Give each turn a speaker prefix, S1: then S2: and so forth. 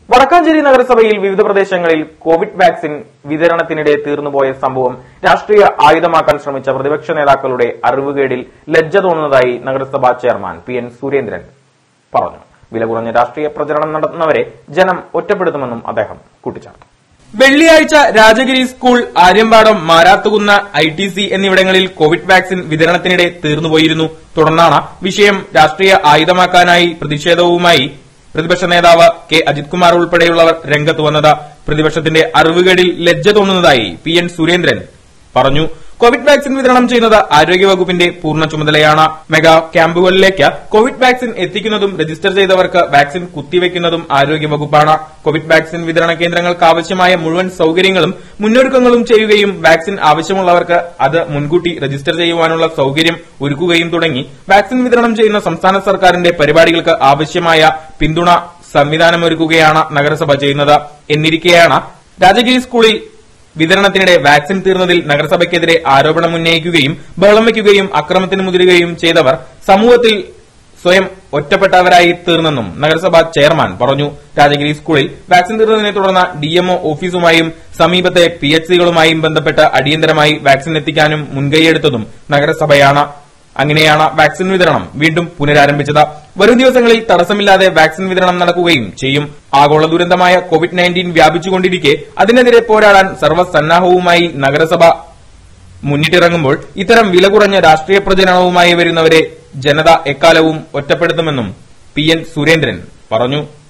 S1: വടക്കാഞ്ചേരി നഗരസഭയിൽ വിവിധ പ്രദേശങ്ങളിൽ കോവിഡ് വാക്സിൻ വിതരണത്തിനിടെ തീർന്നുപോയ സംഭവം രാഷ്ട്രീയ ആയുധമാക്കാൻ ശ്രമിച്ച പ്രതിപക്ഷ നേതാക്കളുടെ അറിവുകേടിൽ ലജ്ജ തോന്നുന്നതായി നഗരസഭാ ചെയർമാൻ പി എൻ സുരേന്ദ്രൻ പറഞ്ഞു വില കുറഞ്ഞ രാഷ്ട്രീയ പ്രചരണം നടത്തുന്നവരെ ജനം ഒറ്റപ്പെടുത്തുമെന്നും അദ്ദേഹം കൂട്ടിച്ചേർത്തു
S2: വെള്ളിയാഴ്ച Rajagiri school Aryampadam Marathukunna I T C എന്നിവിടങ്ങളിൽ കോവിഡ് വാക്സിൻ വിതരണത്തിനിടെ തീർന്നുപോയിരുന്നു തുടർന്നാണ് വിഷയം രാഷ്ട്രീയ ആയുധമാക്കാനായി പ്രതിഷേധവുമായി പ്രതിപക്ഷ നേതാവ് കെ അജിത് കുമാർ ഉൾപ്പെടെയുള്ളവർ രംഗത്ത് വന്നത് പ്രതിപക്ഷത്തിന്റെ അറിവുകേടിൽ ലജ്ജ തോന്നുന്നതായി പി എൻ സുരേന്ദ്രൻ പറഞ്ഞു കോവിഡ് വാക്സിൻ വിതരണം ചെയ്യുന്നത് ആരോഗ്യവകുപ്പിന്റെ പൂർണ്ണ ചുമതലയാണ് മെഗാ ക്യാമ്പുകളിലേക്ക് കോവിഡ് വാക്സിൻ എത്തിക്കുന്നതും രജിസ്റ്റർ ചെയ്തവർക്ക് വാക്സിൻ കുത്തിവെക്കുന്നതും ആരോഗ്യവകുപ്പാണ് കോവിഡ് വാക്സിൻ വിതരണ കേന്ദ്രങ്ങൾക്ക് ആവശ്യമായ മുഴുവൻ സൌകര്യങ്ങളും മുന്നൊരുക്കങ്ങളും ചെയ്യുകയും വാക്സിൻ ആവശ്യമുള്ളവർക്ക് അത് മുൻകൂട്ടി രജിസ്റ്റർ ചെയ്യുവാനുള്ള സൌകര്യം ഒരുക്കുകയും തുടങ്ങി വാക്സിൻ വിതരണം ചെയ്യുന്ന സംസ്ഥാന സർക്കാരിന്റെ പരിപാടികൾക്ക് ആവശ്യമായ പിന്തുണ സംവിധാനമൊരുക്കുകയാണ് നഗരസഭ ചെയ്യുന്നത് എന്നിരിക്കെയാണ് രാജഗിരി സ്കൂളിൽ വിതരണത്തിനിടെ വാക്സിൻ തീർന്നതിൽ നഗരസഭയ്ക്കെതിരെ ആരോപണമുന്നയിക്കുകയും ബഹളം വയ്ക്കുകയും അക്രമത്തിന് മുതിരുകയും ചെയ്തവർ സമൂഹത്തിൽ സ്വയം ഒറ്റപ്പെട്ടവരായി തീർന്നെന്നും നഗരസഭാ ചെയർമാൻ പറഞ്ഞു രാജഗിരി സ്കൂളിൽ വാക്സിൻ തീർന്നതിനെ തുടർന്ന് ഡിഎംഒ ഓഫീസുമായും സമീപത്തെ പി എച്ച് സികളുമായും ബന്ധപ്പെട്ട് അടിയന്തരമായി വാക്സിൻ എത്തിക്കാനും മുൻകൈയെടുത്തതും നഗരസഭയാണ് അങ്ങനെയാണ് വാക്സിൻ വിതരണം വീണ്ടും പുനരാരംഭിച്ചത് വരും ദിവസങ്ങളിൽ തടസ്സമില്ലാതെ വാക്സിൻ വിതരണം നടക്കുകയും ചെയ്യും ആഗോള ദുരന്തമായ കോവിഡ് നയൻറ്റീൻ വ്യാപിച്ചുകൊണ്ടിരിക്കെ അതിനെതിരെ പോരാടാൻ സർവ്വസന്നാഹവുമായി നഗരസഭ മുന്നിട്ടിറങ്ങുമ്പോൾ ഇത്തരം വില കുറഞ്ഞ രാഷ്ട്രീയ പ്രചരണവുമായി വരുന്നവരെ ജനത എക്കാലവും ഒറ്റപ്പെടുത്തുമെന്നും പി എൻ സുരേന്ദ്രൻ പറഞ്ഞു